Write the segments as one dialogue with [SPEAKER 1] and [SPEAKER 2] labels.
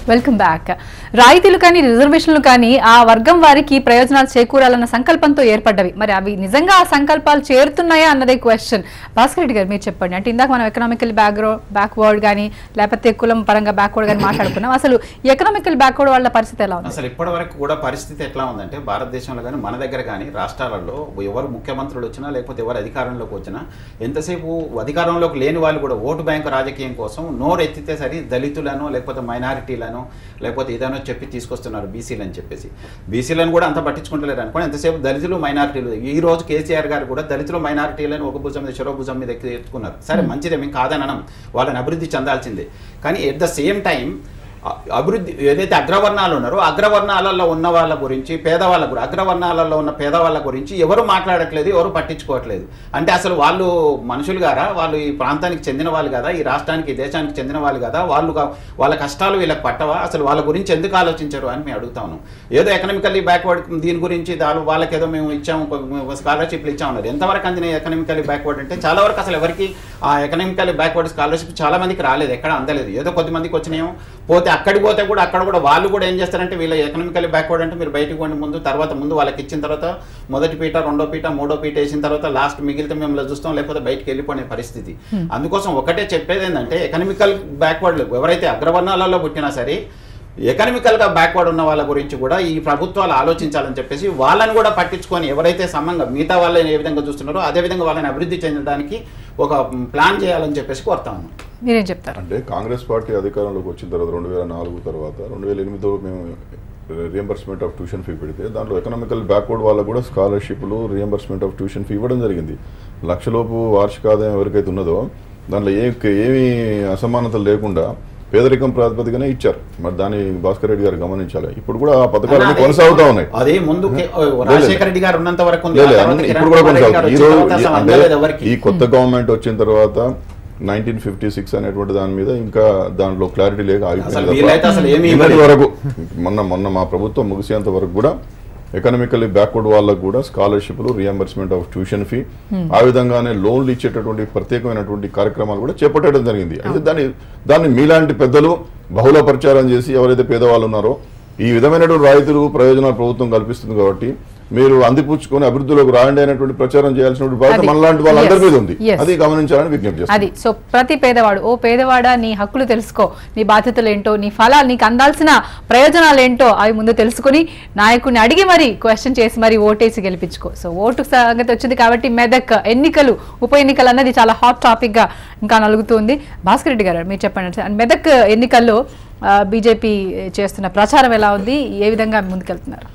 [SPEAKER 1] Welcome back రాయితీలు కానీ రిజర్వేషన్లు కానీ ఆ వర్గం వారికి ప్రయోజనాలు చేకూరాలన్న సంకల్పంతో ఏర్పడ్డవి మరి అవి నిజంగా ఆ సంకల్పాలు చేరుతున్నాయా అన్నదే క్వశ్చన్ భాస్కర్ రెడ్డి గారు మీరు చెప్పండి అంటే ఇందాక మనం ఎకనామికల్ బ్యాక్గ్రౌండ్ బ్యాక్వర్డ్ కానీ లేకపోతే కులం పరంగా బ్యాక్వర్డ్ కానీ మాట్లాడుకున్నాం అసలు ఎకనామికల్ బ్యాక్వర్డ్ వాళ్ళ పరిస్థితి ఎలా ఉంది
[SPEAKER 2] అసలు ఇప్పటి వరకు కూడా పరిస్థితి ఎట్లా ఉందంటే భారతదేశంలో కానీ మన దగ్గర కానీ రాష్ట్రాలలో ఎవరు ముఖ్యమంత్రులు వచ్చినా లేకపోతే ఎవరు అధికారంలోకి వచ్చినా ఎంతసేపు అధికారంలోకి లేని వాళ్ళు కూడా ఓటు బ్యాంకు రాజకీయం కోసం నోరు ఎత్తితే సరి దళితులను లేకపోతే మైనారిటీలను లేకపోతే ఏదైనా చెప్పి తీసుకొస్తున్నారు బీసీలు అని చెప్పేసి బీసీలను కూడా అంత పట్టించుకుంటలేరు అనుకోండి ఎంతసేపు దళితులు మైనారిటీలు ఈ రోజు కేసీఆర్ గారు కూడా దళితులు మైనారిటీలను ఒక భుజం మీద చెరో భుజం మీద ఎక్కి ఎత్తుకున్నారు సరే మంచిదే మేము కాదనడం వాళ్ళని అభివృద్ధి చెందాల్సిందే కానీ ఎట్ ద సేమ్ టైం అ- అభివృద్ధి ఏదైతే అగ్రవర్ణాలు ఉన్నారో అగ్రవర్ణాలలో ఉన్న వాళ్ళ గురించి పేదవాళ్ళ గురించి అగ్రవర్ణాలలో ఉన్న పేదవాళ్ళ గురించి ఎవరు మాట్లాడట్లేదు ఎవరు పట్టించుకోవట్లేదు అంటే అసలు వాళ్ళు మనుషులు గారా వాళ్ళు ఈ ప్రాంతానికి చెందిన వాళ్ళు కదా ఈ రాష్ట్రానికి ఈ దేశానికి చెందిన వాళ్ళు కదా వాళ్ళు గా- వాళ్ళ కష్టాలు వీళ్ళకి పట్టవా అసలు వాళ్ళ గురించి ఎందుకు ఆలోచించరు అని మేము అడుగుతాను ఏదో ఎకనామికల్లీ బ్యాక్వర్డ్ దీని గురించి దాని వాళ్ళకి ఏదో మేము ఇచ్చాము స్కాలర్షిప్లు ఇచ్చామన్నారు ఎంతవరకు అందిన ఎకనామికల్లీ బ్యాక్వర్డ్ అంటే చాలా వరకు అసలు ఎవరికి ఆ ఎకనామికల్లీ బ్యాక్వర్డ్ స్కాలర్షిప్ చాలా మందికి రాలేదు ఎక్కడ అందలేదు ఏదో కొద్ది మందికి వచ్చినాయేమో పోతే అక్కడికి పోతే కూడా అక్కడ కూడా వాళ్ళు కూడా ఏం చేస్తారంటే వీళ్ళ ఎకనామికల్లీ బ్యాక్వర్డ్ అంటే మీరు బయటకు పోండి ముందు తర్వాత ముందు వాళ్ళకి ఇచ్చిన తర్వాత మొదటి పీట రెండో పీట మూడో పీట వేసిన తర్వాత లాస్ట్ మిగిలితే మేము చూస్తాం లేకపోతే బయటకు వెళ్ళిపోయే పరిస్థితి అందుకోసం ఒకటే చెప్పేది ఏంటంటే ఎకనామికల్ బ్యాక్వర్డ్ ఎవరైతే అగ్రవర్ణాలలో పుట్టినా సరే ఎకనామికల్గా బ్యాక్వర్డ్ ఉన్న వాళ్ళ గురించి కూడా ఈ ప్రభుత్వాలు ఆలోచించాలని చెప్పేసి వాళ్ళని కూడా పట్టించుకొని ఎవరైతే సమంగా మిగతా వాళ్ళని ఏ విధంగా చూస్తున్నారో అదే విధంగా వాళ్ళని అభివృద్ధి చెందడానికి ఒక ప్లాన్ చేయాలని చెప్పేసి కోరుతా ఉన్నాం
[SPEAKER 1] మీరేం చెప్తారు
[SPEAKER 3] అంటే కాంగ్రెస్ పార్టీ అధికారంలోకి వచ్చిన తర్వాత రెండు వేల నాలుగు తర్వాత రెండు వేల ఎనిమిదిలో మేము రియంబర్స్మెంట్ ఆఫ్ ట్యూషన్ ఫీ పెడితే దాంట్లో ఎకనామికల్ బ్యాక్వర్డ్ వాళ్ళకు కూడా స్కాలర్షిప్లు రియంబర్స్మెంట్ ఆఫ్ ట్యూషన్ ఫీ ఇవ్వడం జరిగింది లక్షలోపు వార్షిక ఆదాయం ఎవరికైతే ఉన్నదో దాంట్లో ఏ ఏమీ అసమానతలు లేకుండా పేదరికం ప్రాతిపదికనే ఇచ్చారు మరి దాన్ని భాస్కర్ రెడ్డి గారు గమనించాలి ఇప్పుడు కూడా ఆ పథకాలన్నీ
[SPEAKER 2] అదే-
[SPEAKER 3] కొనసాగుతా ఉన్నాయి
[SPEAKER 2] అదే ముందు కే- రాజశేఖర రెడ్డి గారు ఉన్నంత వరకు ఉంది.
[SPEAKER 3] లే,
[SPEAKER 2] ఆ
[SPEAKER 3] లే,
[SPEAKER 2] తర్వాత
[SPEAKER 3] అన్ని
[SPEAKER 2] కిరణ్
[SPEAKER 3] ఇప్పుడు కూడా
[SPEAKER 2] కుమార్ రెడ్డి గారు
[SPEAKER 3] కొనసాగుతుంది ఈ
[SPEAKER 2] వచ్చిన
[SPEAKER 3] రోజు
[SPEAKER 2] తర్వాత అసలు
[SPEAKER 3] అంటే
[SPEAKER 2] అందలేదు ఎవరికి.
[SPEAKER 3] ఈ కొత్త గవర్నమెంట్ వచ్చిన తర్వాత నైన్టీన్ ఫిఫ్టీ సిక్స్ అనేటువంటి దాని మీద ఇంకా దాంట్లో క్లారిటీ లేక
[SPEAKER 2] అసలు వీళ్ళైతే అసలు ఏమీ
[SPEAKER 3] ఆగిపోయింది
[SPEAKER 2] ఇవ్వలేదు.
[SPEAKER 3] వరకు మొన్న మొన్న మా ప్రభుత్వం ముగిసేంత వరకు కూడా ఎకనామికల్లీ బ్యాక్వర్డ్ వాళ్ళకు కూడా స్కాలర్షిప్లు రియంబర్స్మెంట్ ఆఫ్ ట్యూషన్ ఫీ ఆ విధంగానే లోన్లు ఇచ్చేటటువంటి ప్రత్యేకమైనటువంటి కార్యక్రమాలు కూడా చేపట్టడం జరిగింది అయితే దాన్ని దాన్ని మీలాంటి పెద్దలు బహుళ ప్రచారం చేసి ఎవరైతే పేదవాళ్ళు ఉన్నారో ఈ విధమైనటువంటి రాయితీలు ప్రయోజనాలు ప్రభుత్వం కల్పిస్తుంది కాబట్టి మీరు అందిపుచ్చుకొని అభివృద్ధిలోకి రాండి అనేటువంటి ప్రచారం చేయాల్సినటువంటి బాధ్యత
[SPEAKER 1] అది.
[SPEAKER 3] మనలాంటి వాళ్ళందరి
[SPEAKER 1] Yes.
[SPEAKER 3] మీద ఉంది
[SPEAKER 1] Yes.
[SPEAKER 3] అది గమనించాలని విజ్ఞప్తి చేస్తాను
[SPEAKER 1] అది సో ప్రతి పేదవాడు ఓ పేదవాడా నీ హక్కులు తెలుసుకో నీ బాధ్యతలు ఏంటో నీ ఫలాలు నీకు అందాల్సిన ప్రయోజనాలు ఏంటో అవి ముందు తెలుసుకుని నాయకుడిని అడిగి మరి క్వశ్చన్ చేసి మరి ఓటేసి గెలిపించుకో సో ఓటు సంగతి వచ్చింది కాబట్టి మెదక్ ఎన్నికలు ఉప ఎన్నికలు అన్నది చాలా హాట్ టాపిక్ గా ఇంకా నలుగుతుంది భాస్కర్ రెడ్డి గారు మీరు చెప్పండి అండ్ మెదక్ ఎన్నికల్లో బీజేపీ చేస్తున్న ప్రచారం ఎలా ఉంది ఏ విధంగా ముందుకెళ్తున్నారు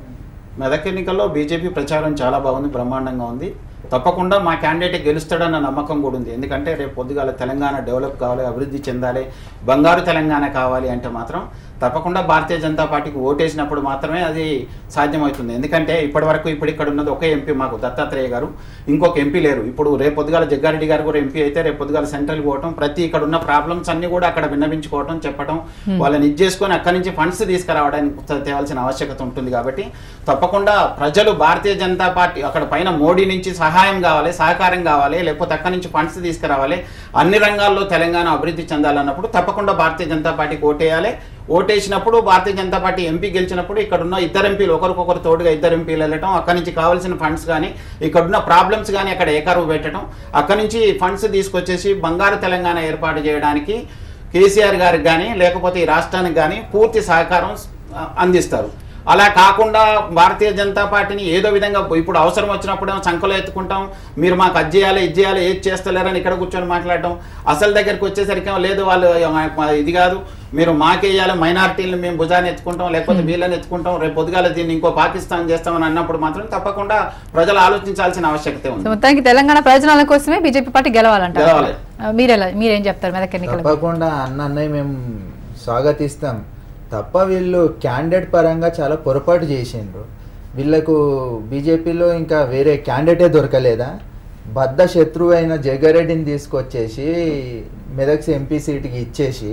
[SPEAKER 2] మెదక్ ఎన్నికల్లో బీజేపీ ప్రచారం చాలా బాగుంది బ్రహ్మాండంగా ఉంది తప్పకుండా మా క్యాండిడేట్ గెలుస్తాడన్న నమ్మకం కూడా ఉంది ఎందుకంటే రేపు పొద్దుగాల తెలంగాణ డెవలప్ కావాలి అభివృద్ధి చెందాలి బంగారు తెలంగాణ కావాలి అంటే మాత్రం తప్పకుండా భారతీయ జనతా పార్టీకి ఓటేసినప్పుడు మాత్రమే అది సాధ్యమవుతుంది ఎందుకంటే ఇప్పటి వరకు ఇప్పుడు ఇక్కడ ఉన్నది ఒకే ఎంపీ మాకు దత్తాత్రేయ గారు ఇంకొక ఎంపీ లేరు ఇప్పుడు రేపు పొద్దుగాల జగ్గారెడ్డి గారు కూడా ఎంపీ అయితే రేపు పొద్దుగాల సెంట్రల్ పోవటం ప్రతి ఇక్కడ ఉన్న ప్రాబ్లమ్స్ అన్ని కూడా అక్కడ విన్నవించుకోవటం చెప్పడం వాళ్ళని ఇది చేసుకొని అక్కడి నుంచి ఫండ్స్ తీసుకురావడానికి తే- తేవాల్సిన ఆవశ్యకత ఉంటుంది కాబట్టి తప్పకుండా ప్రజలు భారతీయ జనతా పార్టీ అక్కడ పైన మోడీ నుంచి సహాయం కావాలి సహకారం కావాలి లేకపోతే అక్కడి నుంచి ఫండ్స్ తీసుకురావాలి అన్ని రంగాల్లో తెలంగాణ అభివృద్ధి చెందాలన్నప్పుడు తప్పకుండా భారతీయ జనతా పార్టీకి ఓటేయాలి ఓటేసినప్పుడు భారతీయ జనతా పార్టీ ఎంపీ గెలిచినప్పుడు ఇక్కడ ఉన్న ఇద్దరు ఎంపీలు ఒకరికొకరు తోడుగా ఇద్దరు ఎంపీలు వెళ్ళటం అక్కడి నుంచి కావాల్సిన ఫండ్స్ కానీ ఇక్కడ ఉన్న ప్రాబ్లమ్స్ కానీ అక్కడ ఏకరువు పెట్టడం అక్కడి నుంచి ఫండ్స్ తీసుకొచ్చేసి బంగారు తెలంగాణ ఏర్పాటు చేయడానికి కేసీఆర్ గారికి కానీ లేకపోతే ఈ రాష్ట్రానికి కానీ పూర్తి సహకారం ఆ, అందిస్తారు అలా కాకుండా భారతీయ జనతా పార్టీని ఏదో విధంగా ఇప్పుడు అవసరం వచ్చినప్పుడు సంఖలో ఎత్తుకుంటాం మీరు మాకు అది చేయాలి ఇది చేయాలి ఏది చేస్తలేరని ఇక్కడ కూర్చొని మాట్లాడటం అసలు దగ్గరికి వచ్చేసరికి ఏమో లేదు వాళ్ళు మా- ఇది కాదు మీరు మాకేయాలి మైనారిటీలను మేము భుజాన్ని ఎత్తుకుంటాం లేకపోతే వీళ్ళని ఎత్తుకుంటాం రేపు పొద్దుగాల దీన్ని ఇంకో పాకిస్తాన్ చేస్తామని అన్నప్పుడు మాత్రం తప్పకుండా ప్రజలు ఆలోచించాల్సిన ఆవశ్యకత
[SPEAKER 1] సో
[SPEAKER 2] ఉంది
[SPEAKER 1] మొత్తానికి తెలంగాణ ప్రయోజనాల కోసమే బీజేపీ పార్టీ గెలవాలంటారు
[SPEAKER 2] గెలవాలి.
[SPEAKER 1] ఆ, మీరెలా మీరేం చెప్తారు మెదక్ ఎన్నికల
[SPEAKER 4] తప్పకుండా అన్న అన్నయ్య మేము స్వాగతిస్తాం తప్ప వీళ్ళు క్యాండిడేట్ పరంగా చాలా పొరపాటు చేసిండ్రు వీళ్ళకు బీజేపీలో ఇంకా వేరే క్యాండిడేటే దొరకలేదా బద్ద శత్రువు అయిన జగ్గారెడ్డిని తీసుకొచ్చేసి మెదక్స్ ఎంపీ సీట్కి ఇచ్చేసి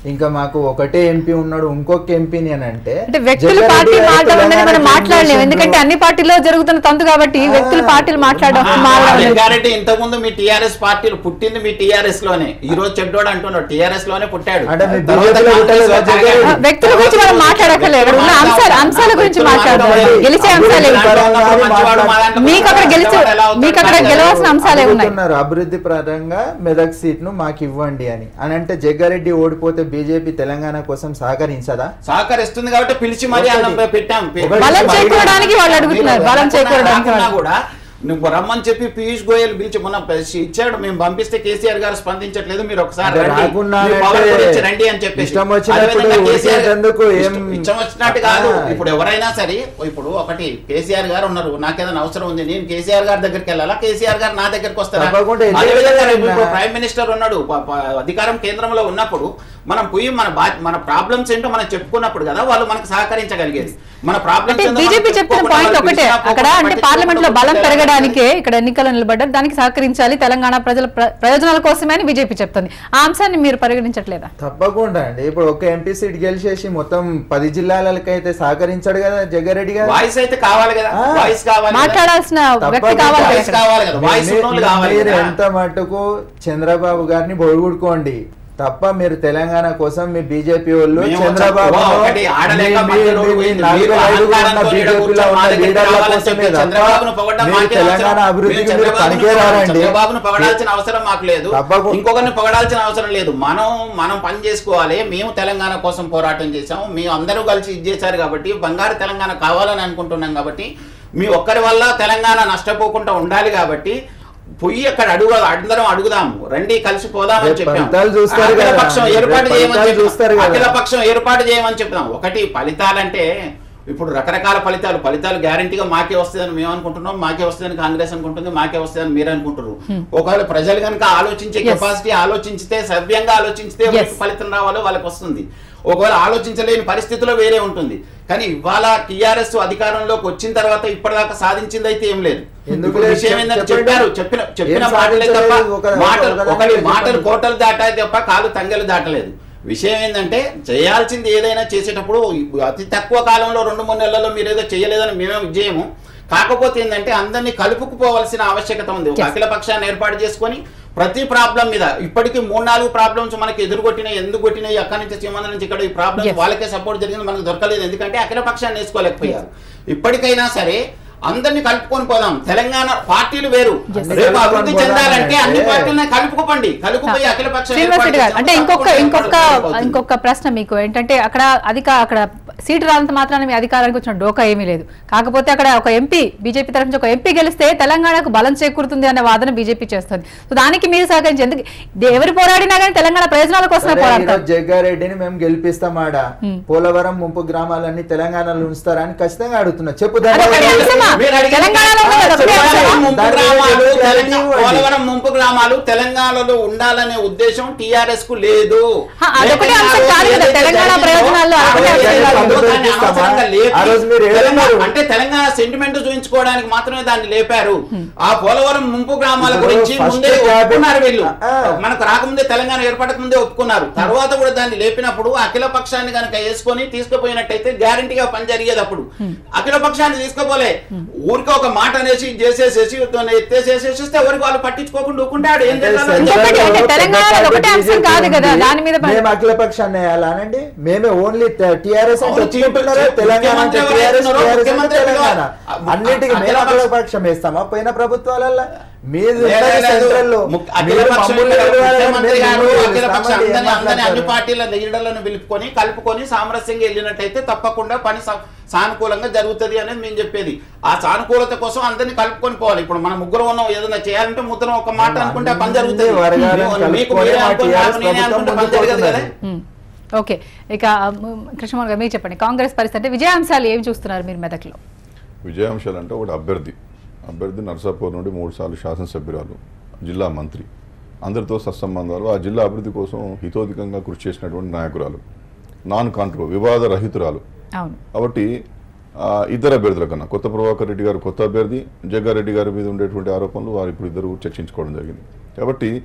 [SPEAKER 4] ఇంకా మాకు ఒకటే ఎంపీ ఉన్నాడు ఇంకొక ఎంపీని అని అంటే
[SPEAKER 1] అంటే వ్యక్తులు
[SPEAKER 4] జగ్గారెడ్డి
[SPEAKER 1] పార్టీ
[SPEAKER 4] గారు
[SPEAKER 1] మాట్లాడడం అనేది మనం
[SPEAKER 4] తెలంగాణకి
[SPEAKER 1] మాట్లాడలేము
[SPEAKER 4] చేసిండ్రు.
[SPEAKER 1] ఎందుకంటే అన్ని పార్టీలో జరుగుతున్న తంతు కాబట్టి వ్యక్తులు పార్టీలు మాట్లాడడం మారడం అనేది.
[SPEAKER 2] జగ్గారెడ్డి ఇంతకుముందు మీ టిఆర్ఎస్ పార్టీలు పుట్టింది మీ టిఆర్ఎస్ లోనే ఈ రోజు చెడ్డోడు అంటున్నాడు టిఆర్ఎస్ లోనే పుట్టాడు
[SPEAKER 4] అంటే మీ
[SPEAKER 2] తర్వాత
[SPEAKER 4] BJP లో
[SPEAKER 2] కాంగ్రెస్
[SPEAKER 4] పుట్టలేదా
[SPEAKER 2] లో
[SPEAKER 4] జగ్గారెడ్డి?
[SPEAKER 2] తాగాడు.
[SPEAKER 1] వ్యక్తుల గురించి మనం మాట్లాడక్కర్లేదు ఇక్కడ ఉన్న అంశాలు అంశాల గురించి మాట్లాడదాం గెలిచే అంశాలు ఏవి? మీకు అక్కడ గెలిచే మీకు అక్కడ గెలవాల్సిన అంశాలే ఉన్నాయి
[SPEAKER 4] అడుగుతున్నారు అభివృద్ధి పరంగా మెదక్ సీట్ ను మాకు ఇవ్వండి అని అని అంటే జగ్గారెడ్డి ఓడిపోతే బీజేపీ తెలంగాణ కోసం సహకరించదా
[SPEAKER 2] సహకరిస్తుంది కాబట్టి పిలిచి మరీ అన్నం పెట్టాం
[SPEAKER 4] ఒకటి
[SPEAKER 1] బలం
[SPEAKER 4] బయట-
[SPEAKER 1] చేకూరడానికి వాళ్ళు అడుగుతున్నారు బలం చేకూరడానికి
[SPEAKER 2] రాకున్నా
[SPEAKER 1] వాళ్ళు.
[SPEAKER 2] కూడా నువ్వు రమ్మని చెప్పి పీయూష్ గోయల్ పిలిచి మొన్న ఇచ్చాడు మేము పంపిస్తే కేసీఆర్ గారు స్పందించట్లేదు మీరు ఒకసారి
[SPEAKER 4] అంటే
[SPEAKER 2] రండి.
[SPEAKER 4] రాకున్నా
[SPEAKER 2] మీ
[SPEAKER 4] అంటే
[SPEAKER 2] పవర్ గురించి రండి అని చెప్పి
[SPEAKER 4] ఇష్టం వచ్చినప్పుడు ఉరికేటందుకు ఏం-
[SPEAKER 2] ఇష్టం వచ్చినట్టు కాదు
[SPEAKER 4] ఆ.
[SPEAKER 2] ఇప్పుడు ఎవరైనా సరే ఇప్పుడు ఒకటి కేసీఆర్ గారు ఉన్నారు నాకేదైనా అవసరం ఉంది నేను కేసీఆర్ గారి దగ్గరికి వెళ్ళాలా కేసీఆర్ గారు నా దగ్గరికి వస్తారా
[SPEAKER 4] తప్పకుండా ఎందుకు
[SPEAKER 2] అదేవిధంగా
[SPEAKER 4] వెళ్ళాలి
[SPEAKER 2] ఇప్పుడు
[SPEAKER 4] నా?
[SPEAKER 2] ప్రైమ్ మినిస్టర్ ఉన్నాడు ప- ప- అధికారం కేంద్రంలో ఉన్నప్పుడు మనం పోయి మన బా- మన ప్రాబ్లమ్స్ ఏంటో మనం చెప్పుకున్నప్పుడు కదా వాళ్ళు మనకు సహకరించగలిగేది మన ప్రాబ్లమ్స్
[SPEAKER 1] అంటే బీజేపీ చెప్తున్న పాయింట్ ఒకటే అక్కడ అంటే పార్లమెంట్ లో బలం పెరగడానికే ఇక్కడ ఎన్నికలు నిలబడ్డారు దానికి సహకరించాలి తెలంగాణ ప్రజల ప్ర- ప్రయోజనాల కోసమే అని బీజేపీ చెప్తుంది ఆ అంశాన్ని మీరు పరిగణించట్లేదా
[SPEAKER 4] తప్పకుండా అండి ఇప్పుడు ఒక ఎంపీ సీట్ గెలిచేసి మొత్తం పది జిల్లాలకైతే సహకరించాడు కదా జగ్గారెడ్డి గారు
[SPEAKER 2] వాయిస్ అయితే కావాలి కదా
[SPEAKER 4] ఆ.
[SPEAKER 2] వాయిస్ కావాలి కదా.
[SPEAKER 1] మాట్లాడాల్సిన వ్యక్తి
[SPEAKER 4] తప్పకుండా
[SPEAKER 1] కావాలి కదా
[SPEAKER 2] వాయిస్
[SPEAKER 1] ఇక్కడ.
[SPEAKER 2] కావాలి కదా వాయిస్
[SPEAKER 4] మీ-
[SPEAKER 2] ఉన్నోళ్ళు కావాలి
[SPEAKER 4] మీరు
[SPEAKER 2] కదా.
[SPEAKER 4] ఎంత మటుకు చంద్రబాబు గారిని బొడుగుడుకోండి తప్ప మీరు తెలంగాణ కోసం మీ బీజేపీ వాళ్ళు
[SPEAKER 2] మేము
[SPEAKER 4] చంద్రబాబు
[SPEAKER 2] ఓ, ఒకటి ఆడలేక మధ్య రోడ్డు పోయింది. మీరు అహంకారంతో
[SPEAKER 4] బీజేపీలో
[SPEAKER 2] మా
[SPEAKER 4] ఉన్న
[SPEAKER 2] దగ్గరికి
[SPEAKER 4] లీడర్ల
[SPEAKER 2] రావాలని
[SPEAKER 4] కోసమే
[SPEAKER 2] చెప్పి
[SPEAKER 4] తప్ప
[SPEAKER 2] చంద్రబాబును పొగడడం
[SPEAKER 4] మీరు
[SPEAKER 2] మాకేం
[SPEAKER 4] తెలంగాణ
[SPEAKER 2] అవసరం?
[SPEAKER 4] అభివృద్ధికి
[SPEAKER 2] మేము
[SPEAKER 4] మీరు
[SPEAKER 2] చంద్రబాబును
[SPEAKER 4] పనికేరారండి
[SPEAKER 2] చంద్రబాబును పొగడాల్సిన అవసరం మాకు లేదు
[SPEAKER 4] తప్పకు-
[SPEAKER 2] ఇంకొకరిని పొగడాల్సిన అవసరం లేదు మనం మనం పని చేసుకోవాలి మేము తెలంగాణ కోసం పోరాటం చేసాం మేము అందరూ కలిసి ఇది చేశారు కాబట్టి బంగారు తెలంగాణ కావాలని అనుకుంటున్నాం కాబట్టి మీ ఒక్కరి వల్ల తెలంగాణ నష్టపోకుండా ఉండాలి కాబట్టి పొయ్యి అక్కడ అడుగు అందరం అడుగుదాము రండి కలిసి పోదామని
[SPEAKER 4] రేపు
[SPEAKER 2] చెప్పాం
[SPEAKER 4] ఫలితాలు చూస్తారు
[SPEAKER 2] అఖిల
[SPEAKER 4] కదా.
[SPEAKER 2] పక్షం
[SPEAKER 4] రేపు
[SPEAKER 2] ఏర్పాటు చేయమని
[SPEAKER 4] ఫలితాలు
[SPEAKER 2] చెప్పాం.
[SPEAKER 4] చూస్తారు కదా.
[SPEAKER 2] అఖిల పక్షం ఏర్పాటు చేయమని చెప్తాం ఒకటి ఫలితాలంటే ఇప్పుడు రకరకాల ఫలితాలు ఫలితాలు గ్యారంటీగా మాకే వస్తుందని మేము అనుకుంటున్నాం మాకే వస్తుందని కాంగ్రెస్ అనుకుంటుంది మాకే వస్తుందని మీరు అనుకుంటున్నారు ఒకవేళ ప్రజలు కనుక ఆలోచించే
[SPEAKER 1] Yes.
[SPEAKER 2] కెపాసిటీ ఆలోచించితే సవ్యంగా ఆలోచించితే
[SPEAKER 1] Yes.
[SPEAKER 2] ఎవరికి ఫలితం రావాలో వాళ్ళకి వస్తుంది ఒకవేళ ఆలోచించలేని పరిస్థితిలో వేరే ఉంటుంది కానీ ఇవాళ టీఆర్ఎస్ అధికారంలోకి వచ్చిన తర్వాత ఇప్పటిదాకా సాధించింది అయితే ఏం లేదు
[SPEAKER 4] ఎందుకు
[SPEAKER 2] ఇప్పుడు
[SPEAKER 4] లేదు?
[SPEAKER 2] విషయం ఏంటంటే
[SPEAKER 4] చెప్పండి.
[SPEAKER 2] చెప్పారు చెప్పిన చెప్పిన
[SPEAKER 4] ఏం
[SPEAKER 2] మాటలే తప్ప
[SPEAKER 4] సాధించలేదు? ఒక-
[SPEAKER 2] మాటలు
[SPEAKER 4] ఒక-
[SPEAKER 2] ఒకటి
[SPEAKER 4] ఒక-
[SPEAKER 2] మాటలు
[SPEAKER 4] చెప్పండి.
[SPEAKER 2] కోటలు దాటాయి తప్ప కాలు తంగెలు దాటలేదు విషయం ఏంటంటే చేయాల్సింది ఏదైనా చేసేటప్పుడు అతి తక్కువ కాలంలో రెండు మూడు నెలల్లో మీరు ఏదో చేయలేదని మేమే విజయము కాకపోతే ఏంటంటే అందరినీ కలుపుకుపోవాల్సిన ఆవశ్యకత ఉంది ఒక
[SPEAKER 1] Yes.
[SPEAKER 2] అఖిల పక్షాన్ని ఏర్పాటు చేసుకొని ప్రతి ప్రాబ్లం మీద ఇప్పటికీ మూడు నాలుగు ప్రాబ్లమ్స్ మనకి ఎదురుకొట్టినాయి ఎందుకు కొట్టినాయి అక్కడి నుంచి సీమాంధ్ర నుంచి ఇక్కడ ఈ ప్రాబ్లమ్స్
[SPEAKER 1] Yes.
[SPEAKER 2] వాళ్ళకే సపోర్ట్ జరిగింది మనకు దొరకలేదు ఎందుకంటే అఖిల పక్షాన్ని వేసుకోలేకపోయారు ఇప్పటికైనా సరే అందరినీ కలుపుకొని పోదాం తెలంగాణ పార్టీలు వేరు
[SPEAKER 1] Yes.
[SPEAKER 2] రేపు అభివృద్ధి చెందాలంటే అన్ని
[SPEAKER 4] అంటే-
[SPEAKER 2] పార్టీలను కలుపుకోపండి కలుపుపోయి అఖిల పక్షం
[SPEAKER 1] శ్రీనివాస్
[SPEAKER 2] ఏర్పాటు
[SPEAKER 1] రెడ్డి గారు
[SPEAKER 2] చేస్తాం.
[SPEAKER 1] అంటే ఇంకొక
[SPEAKER 2] తప్పకుండా
[SPEAKER 1] ఇంకొక
[SPEAKER 2] ఏర్పాటు అవుతుంది.
[SPEAKER 1] ఇంకొక ప్రశ్న మీకు ఏంటంటే అక్కడ అధిక అక్కడ సీటు రానంత మాత్రాన మీ అధికారానికి వచ్చిన డోకా ఏమీ లేదు కాకపోతే అక్కడ ఒక ఎంపీ బీజేపీ తరఫు నుంచి ఒక ఎంపీ గెలిస్తే తెలంగాణకు బలం చేకూరుతుంది అనే వాదన బీజేపీ చేస్తుంది సో దానికి మీరు సహకరించి ఎందుకు ఎవరు పోరాడినా కానీ తెలంగాణ ప్రయోజనాల కోసమే
[SPEAKER 4] సరే,
[SPEAKER 1] పోరాడతారు
[SPEAKER 4] ఈరోజు జగ్గారెడ్డిని మేము గెలిపిస్తాం ఆడ
[SPEAKER 1] Hmm.
[SPEAKER 4] పోలవరం ముంపు గ్రామాలన్నీ తెలంగాణలో ఉంచుతారా అని ఖచ్చితంగా అడుగుతున్నా చెప్పు
[SPEAKER 1] అది ఒకటే
[SPEAKER 4] దాని
[SPEAKER 1] అంశమా?
[SPEAKER 2] మీరు అడిగిన-
[SPEAKER 1] తెలంగాణలో ఉన్నది ఒకటే
[SPEAKER 2] పోలవరం
[SPEAKER 1] అంశమా?
[SPEAKER 2] ముంపు
[SPEAKER 4] దాని
[SPEAKER 2] గ్రామాలు
[SPEAKER 4] మీద
[SPEAKER 2] తెలంగాణ-
[SPEAKER 4] clarity ఇవ్వండి.
[SPEAKER 2] పోలవరం ముంపు గ్రామాలు తెలంగాణలో ఉండాలనే ఉద్దేశం టిఆర్ఎస్ కు లేదు
[SPEAKER 1] హా, అదొకటే అంశం
[SPEAKER 2] లేకపోతే
[SPEAKER 1] కాదు కదా,
[SPEAKER 2] ఏదైతే
[SPEAKER 1] తెలంగాణ
[SPEAKER 2] జరిగిందో,
[SPEAKER 1] ప్రయోజనాల్లో
[SPEAKER 2] ఆ
[SPEAKER 1] అదొకటే
[SPEAKER 2] రోజు
[SPEAKER 1] అంశం కాదు.
[SPEAKER 2] జరిగిందో దాన్ని అనవసరంగా లేపి
[SPEAKER 4] ఆ రోజు మీరు
[SPEAKER 2] తెలంగాణ-
[SPEAKER 4] ఏమన్నారు?
[SPEAKER 2] అంటే తెలంగాణ సెంటిమెంట్ చూపించుకోవడానికి మాత్రమే దాన్ని లేపారు ఆ పోలవరం ముంపు గ్రామాల
[SPEAKER 4] ఇప్పుడు
[SPEAKER 2] గురించి
[SPEAKER 4] first
[SPEAKER 2] ముందే
[SPEAKER 4] cabinet-
[SPEAKER 2] ఒప్పుకున్నారు వీళ్ళు
[SPEAKER 4] ఆ.
[SPEAKER 2] మనకు రాకముందే తెలంగాణ ఏర్పడక ముందే ఒప్పుకున్నారు తర్వాత కూడా దాన్ని లేపినప్పుడు అఖిల పక్షాన్ని కనుక వేసుకొని తీసుకుపోయినట్టయితే గ్యారంటీగా పని జరిగేది అప్పుడు అఖిల పక్షాన్ని తీసుకుపోలే ఊరికి ఒక మాట అనేసి ఇది చేసేసేసి దాన్ని ఎత్తేసేసేసిస్తే ఎవరికి వాళ్ళు పట్టించుకోకుండా ఊకుంటాడు ఏం
[SPEAKER 4] అంటే
[SPEAKER 2] చేయాలో
[SPEAKER 1] ఇంకొకటి
[SPEAKER 4] సెంట్రల్లో
[SPEAKER 1] అంటే
[SPEAKER 4] పెద్ద
[SPEAKER 1] తెలంగాణలో
[SPEAKER 4] పార్టీ
[SPEAKER 1] ఒకటే అంశం
[SPEAKER 4] BJP
[SPEAKER 1] కాదు కదా,
[SPEAKER 4] ఉంది.
[SPEAKER 1] దాని మీద పని-
[SPEAKER 4] మేము అఖిల పక్షాన్ని వేయాలనండి మేమే ఓన్లీ టిఆర్ఎస్ అంటే
[SPEAKER 2] అవును, చీఫ్
[SPEAKER 4] ఒప్పుకుంటున్నారా
[SPEAKER 2] చీఫ్
[SPEAKER 4] తెలంగాణ అంటే
[SPEAKER 2] ముఖ్యమంత్రి
[SPEAKER 4] టిఆర్ఎస్
[SPEAKER 2] ఎవరు
[SPEAKER 4] టిఆర్ఎస్ అంటే
[SPEAKER 2] ముఖ్యమంత్రి
[SPEAKER 4] తెలంగాణ
[SPEAKER 2] ఎవరు?
[SPEAKER 4] అన్నిటికీ
[SPEAKER 2] అఖిల
[SPEAKER 4] మేము అఖిల
[SPEAKER 2] పక్ష-
[SPEAKER 4] పక్షం వేస్తామా పోయిన ప్రభుత్వాలలో మీది
[SPEAKER 2] లేదు,
[SPEAKER 4] ఉన్నది
[SPEAKER 2] లేదు.
[SPEAKER 4] సెంట్రల్లో
[SPEAKER 2] ముఖ్య- అఖిల
[SPEAKER 4] మీరు
[SPEAKER 2] పక్షం
[SPEAKER 4] మమ్మల్ని
[SPEAKER 2] ఇక్కడ
[SPEAKER 4] పిలవాలని
[SPEAKER 2] ముఖ్యమంత్రి
[SPEAKER 4] మేము
[SPEAKER 2] గారు
[SPEAKER 4] మిమ్మల్ని
[SPEAKER 2] అఖిల పక్షం
[SPEAKER 4] పిలుస్తామని ఏం
[SPEAKER 2] అందరినీ- అందరినీ అన్ని
[SPEAKER 4] మాట్లాడతారు?
[SPEAKER 2] పార్టీల లీడర్లను పిలుపుకొని కలుపుకొని సామరస్యంగా వెళ్ళినట్టయితే తప్పకుండా పని సా- సానుకూలంగా జరుగుతుంది అనేది మేము చెప్పేది ఆ సానుకూలత కోసం అందరినీ కలుపుకొని పోవాలి ఇప్పుడు మన ముగ్గురు ఉన్నాం ఏదైనా చేయాలంటే ముగ్గురం ఒక మాట అనుకుంటే ఆ పని జరుగుతుంది
[SPEAKER 4] అన్ని వర్గాలను
[SPEAKER 2] మీకు- మీకు
[SPEAKER 4] కలుపుకొని
[SPEAKER 2] మీరే
[SPEAKER 4] మా
[SPEAKER 2] అనుకుని
[SPEAKER 4] TRS
[SPEAKER 2] నాకు నేనే
[SPEAKER 4] ప్రభుత్వం
[SPEAKER 2] అనుకుంటే పని
[SPEAKER 4] ముందుకు
[SPEAKER 2] జరగదు కదా
[SPEAKER 4] పోతున్నది.
[SPEAKER 1] ఉమ్. ఓకే ఇక మ్, కృష్ణమోహన్ గారు మీరు చెప్పండి కాంగ్రెస్ పరిస్థితి అంటే విజయాంశాలు ఏమి చూస్తున్నారు మీరు మెదక్లో
[SPEAKER 3] విజయాంశాలు అంటే ఒకటి అభ్యర్థి అభ్యర్థి నర్సాపూర్ నుండి మూడు సార్లు శాసనసభ్యురాలు జిల్లా మంత్రి అందరితో సత్సంబంధాలు ఆ జిల్లా అభివృద్ధి కోసం హితోధికంగా కృషి చేసినటువంటి నాయకురాలు నాన్ కాంట్రో వివాద రహితురాలు
[SPEAKER 1] అవును
[SPEAKER 3] కాబట్టి ఆ, ఇద్దరు అభ్యర్థుల కన్నా కొత్త ప్రభాకర్ రెడ్డి గారు కొత్త అభ్యర్థి జగ్గారెడ్డి గారి మీద ఉండేటువంటి ఆరోపణలు వారు ఇప్పుడు ఇద్దరు చర్చించుకోవడం జరిగింది కాబట్టి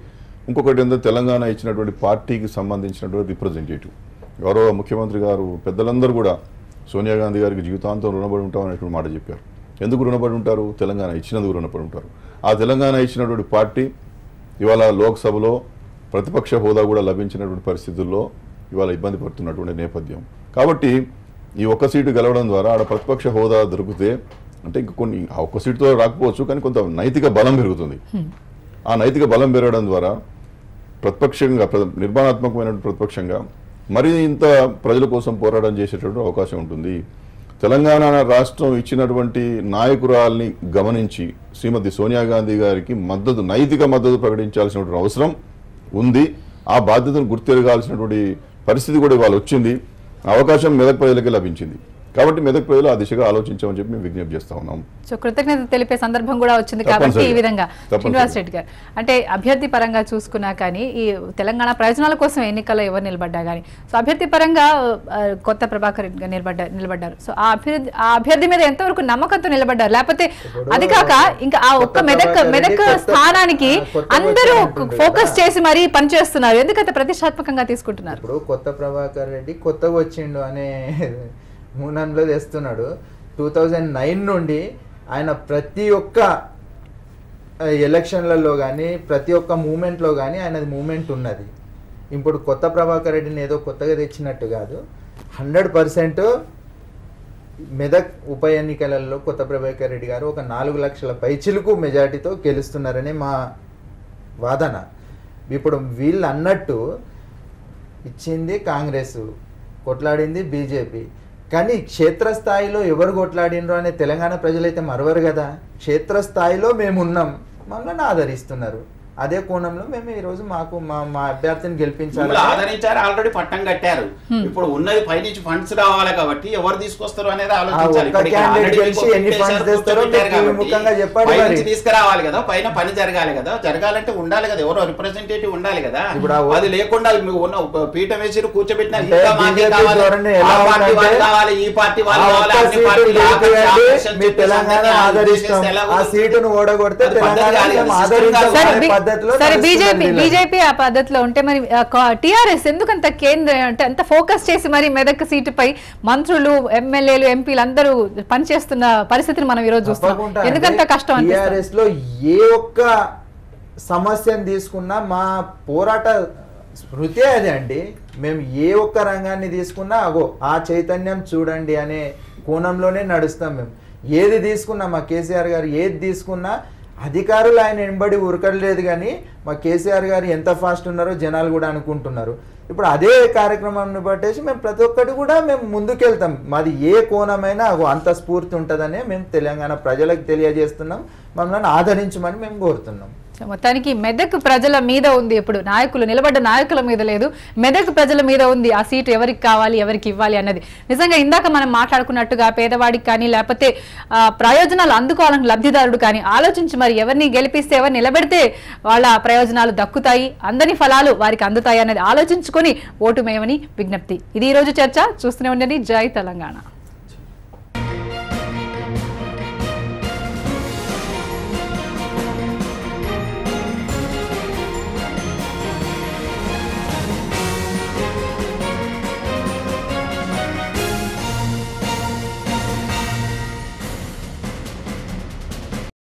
[SPEAKER 3] ఇంకొకటి ఏంటంటే తెలంగాణ ఇచ్చినటువంటి పార్టీకి సంబంధించినటువంటి రిప్రజెంటేటివ్ గౌరవ ముఖ్యమంత్రి గారు పెద్దలందరూ కూడా సోనియా గాంధీ గారికి జీవితాంతం రుణపడి ఉంటాం అనేటువంటి మాట చెప్పారు ఎందుకు రుణపడి ఉంటారు తెలంగాణ ఇచ్చినందుకు రుణపడి ఉంటారు ఆ తెలంగాణ ఇచ్చినటువంటి పార్టీ ఇవాళ లోక్సభలో ప్రతిపక్ష హోదా కూడా లభించినటువంటి పరిస్థితుల్లో ఇవాళ ఇబ్బంది పడుతున్నటువంటి నేపథ్యం కాబట్టి ఈ ఒక్క సీటు గెలవడం ద్వారా ఆడ ప్రతిపక్ష హోదా దొరికితే అంటే ఇంక కొన్ని ఆ ఒక్క సీటుతో రాకపోవచ్చు కానీ కొంత నైతిక బలం పెరుగుతుంది ఆ నైతిక బలం పెరగడం ద్వారా ప్రతిపక్షంగా ప్ర- నిర్మాణాత్మకమైన ప్రతిపక్షంగా మరి ఇంత ప్రజల కోసం పోరాటం చేసేటటువంటి అవకాశం ఉంటుంది తెలంగాణ రాష్ట్రం ఇచ్చినటువంటి నాయకురాల్ని గమనించి శ్రీమతి సోనియా గాంధీ గారికి మద్దతు నైతిక మద్దతు ప్రకటించాల్సినటువంటి అవసరం ఉంది ఆ బాధ్యతను గుర్తెరగాల్సినటువంటి పరిస్థితి కూడా ఇవాళ వచ్చింది ఆ అవకాశం మెదక్ ప్రజలకే లభించింది కాబట్టి మెదక్ ప్రజలు ఆ దిశగా ఆలోచించామని చెప్పి మేము విజ్ఞప్తి చేస్తా ఉన్నాం
[SPEAKER 1] సో కృతజ్ఞత తెలిపే సందర్భం కూడా వచ్చింది కాబట్టి ఈ
[SPEAKER 3] తప్పనిసరిగా.
[SPEAKER 1] విధంగా
[SPEAKER 3] తప్పనిసరిగా.
[SPEAKER 1] శ్రీనివాస్ రెడ్డి గారు అంటే అభ్యర్థి పరంగా చూసుకున్నా కానీ ఈ తెలంగాణ ప్రయోజనాల కోసం ఎన్నికల్లో ఎవరు నిలబడ్డా కానీ సో అభ్యర్థి పరంగా ఆ, కొత్త ప్రభాకర్ రెడ్డి గారు నిలబడ్డా నిలబడ్డారు సో ఆ అభ్యర్థి ఆ అభ్యర్థి మీద ఎంతవరకు నమ్మకంతో నిలబడ్డారు లేకపోతే
[SPEAKER 4] ఇప్పుడు
[SPEAKER 1] అది కాక ఇంకా ఆ ఒక్క
[SPEAKER 4] కొత్త
[SPEAKER 1] మెదక్
[SPEAKER 4] ప్రభాకర్ రెడ్డి
[SPEAKER 1] మెదక్
[SPEAKER 4] కొత్త-
[SPEAKER 1] స్థానానికి
[SPEAKER 4] ఆ, కొత్త
[SPEAKER 1] అందరూ
[SPEAKER 4] వచ్చి అంటుండ్రు
[SPEAKER 1] ఫోకస్
[SPEAKER 4] కదా.
[SPEAKER 1] చేసి మరీ పనిచేస్తున్నారు ఎందుకంత ప్రతిష్టాత్మకంగా తీసుకుంటున్నారు
[SPEAKER 4] ఇప్పుడు కొత్త ప్రభాకర్ రెడ్డి కొత్తగా వచ్చిండు అనే మూనంలో తెస్తున్నాడు టూ థౌజండ్ నైన్ నుండి ఆయన ప్రతి ఒక్క ఆ, ఎలక్షన్లలో కానీ ప్రతి ఒక్క మూమెంట్లో కానీ ఆయనది మూమెంట్ ఉన్నది ఇప్పుడు కొత్త ప్రభాకర్ రెడ్డిని ఏదో కొత్తగా తెచ్చినట్టు కాదు హండ్రెడ్ పర్సెంట్ మెదక్ ఉప ఎన్నికలలో కొత్త ప్రభాకర్ రెడ్డి గారు ఒక నాలుగు లక్షల పైచిలుకు మెజార్టీతో గెలుస్తున్నారని మా వాదన ఇప్పుడు వీళ్ళు అన్నట్టు ఇచ్చింది కాంగ్రెస్ కొట్లాడింది బీజేపీ కానీ క్షేత్రస్థాయిలో ఎవరు కొట్లాడినరు అనే తెలంగాణ ప్రజలైతే మరవరు కదా క్షేత్రస్థాయిలో మేము ఉన్నాం మమ్మల్ని ఆదరిస్తున్నారు అదే కోణంలో మేము ఈ రోజు మాకు మా మా అభ్యర్థిని గెలిపించాలి
[SPEAKER 2] మిమ్మల్ని ఆదరించారు ఆల్రెడీ పట్టం కట్టారు ఇప్పుడు ఉన్నది పైనుంచి ఫండ్స్ రావాలి కాబట్టి ఎవరు తీసుకొస్తారు అనేది ఆలోచించాలి
[SPEAKER 4] ఒక్క
[SPEAKER 2] ఇప్పుడు ఇక్కడ
[SPEAKER 4] candidate
[SPEAKER 2] already
[SPEAKER 4] గెలిచి
[SPEAKER 2] మీకు
[SPEAKER 4] ఎన్ని
[SPEAKER 2] పెట్టేశారు,
[SPEAKER 4] funds తెస్తారో
[SPEAKER 2] కూర్చోబెట్టారు
[SPEAKER 4] మీరు
[SPEAKER 2] కాబట్టి
[SPEAKER 4] ముఖంగా చెప్పండి
[SPEAKER 2] పైనుంచి
[SPEAKER 4] మరి.
[SPEAKER 2] తీసుకురావాలి కదా పైన పని జరగాలి కదా జరగాలంటే ఉండాలి కదా ఎవరో రిప్రజెంటేటివ్ ఉండాలి కదా
[SPEAKER 4] ఇప్పుడు ఆ ఓ-
[SPEAKER 2] అది లేకుండా మీకు ఉన్న ఒక పీఠం వేసి కూర్చోబెట్టిన
[SPEAKER 4] అంటే
[SPEAKER 2] ఇంకా మాకే
[SPEAKER 4] BJP
[SPEAKER 2] కావాలి
[SPEAKER 4] ధోరణి
[SPEAKER 2] ఆ
[SPEAKER 4] ఎలా
[SPEAKER 2] పార్టీ వాళ్ళు
[SPEAKER 4] ఉందంటే,
[SPEAKER 2] కావాలి ఈ పార్టీ వాళ్ళు
[SPEAKER 4] ఆ
[SPEAKER 2] కావాలి
[SPEAKER 4] ఒక్క
[SPEAKER 2] అన్ని
[SPEAKER 4] సీటు
[SPEAKER 2] పార్టీలు
[SPEAKER 4] గెలిపియండి,
[SPEAKER 2] ఆపరేషన్
[SPEAKER 4] మీ
[SPEAKER 2] చెప్పేసి
[SPEAKER 4] తెలంగాణ
[SPEAKER 2] అందరినీ
[SPEAKER 4] ఆదరిస్తాం
[SPEAKER 2] చేస్తే ఎలా
[SPEAKER 4] ఆ
[SPEAKER 2] కుదురుతుంది?
[SPEAKER 4] సీటును ఓడగొడితే
[SPEAKER 2] అది పద్ధతి
[SPEAKER 4] తెలంగాణ
[SPEAKER 2] కాదు,
[SPEAKER 4] మేము
[SPEAKER 2] అది
[SPEAKER 4] ఆదరించాం
[SPEAKER 2] system
[SPEAKER 1] సరే
[SPEAKER 2] కాదు.
[SPEAKER 4] అనే
[SPEAKER 1] బి-
[SPEAKER 4] పద్ధతిలో
[SPEAKER 1] సరే
[SPEAKER 4] నడుస్తుంది
[SPEAKER 1] బీజేపీ
[SPEAKER 4] వీళ్ళది.
[SPEAKER 1] బీజేపీ ఆ పద్ధతిలో ఉంటే మరి టిఆర్ఎస్ ఎందుకంత కేంద్ర అంటే అంత ఫోకస్ చేసి మరి మెదక్ సీటుపై మంత్రులు ఎమ్మెల్యేలు ఎంపీలు అందరూ పనిచేస్తున్న పరిస్థితిని మనం ఈరోజు
[SPEAKER 4] తప్పకుండా
[SPEAKER 1] చూస్తున్నాం ఎందుకంత కష్టం అనిపిస్తుంది
[SPEAKER 4] టిఆర్ఎస్ లో ఏ ఒక్క సమస్యను తీసుకున్నా మా పోరాట స్మృతి అదే అండి మేము ఏ ఒక్క రంగాన్ని తీసుకున్నా అగో ఆ చైతన్యం చూడండి అనే కోణంలోనే నడుస్తాం మేము ఏది తీసుకున్నా మా కేసీఆర్ గారు ఏది తీసుకున్నా అధికారులు ఆయన వెంబడి ఉరకలేదు కానీ మా కేసీఆర్ గారు ఎంత ఫాస్ట్ ఉన్నారో జనాలు కూడా అనుకుంటున్నారు ఇప్పుడు అదే కార్యక్రమాన్ని పట్టేసి మేము ప్రతి ఒక్కటి కూడా మేము ముందుకెళ్తాం మాది ఏ కోణమైనా అగో అంత స్ఫూర్తి ఉంటుందనే మేము తెలంగాణ ప్రజలకు తెలియజేస్తున్నాం మమ్మల్ని ఆదరించమని మేము కోరుతున్నాం
[SPEAKER 1] సో మొత్తానికి మెదక్ ప్రజల మీద ఉంది ఇప్పుడు నాయకులు నిలబడ్డ నాయకుల మీద లేదు మెదక్ ప్రజల మీద ఉంది ఆ సీటు ఎవరికి కావాలి ఎవరికి ఇవ్వాలి అన్నది నిజంగా ఇందాక మనం మాట్లాడుకున్నట్టుగా పేదవాడికి కానీ లేకపోతే ఆ, ప్రయోజనాలు అందుకోవాలని లబ్ధిదారుడు కానీ ఆలోచించి మరి ఎవరిని గెలిపిస్తే ఎవరిని నిలబెడితే వాళ్ళ ప్రయోజనాలు దక్కుతాయి అందని ఫలాలు వారికి అందుతాయి అనేది ఆలోచించుకొని ఓటు మేయమని విజ్ఞప్తి ఇది ఈ రోజు చర్చ చూస్తూనే ఉండండి జై తెలంగాణ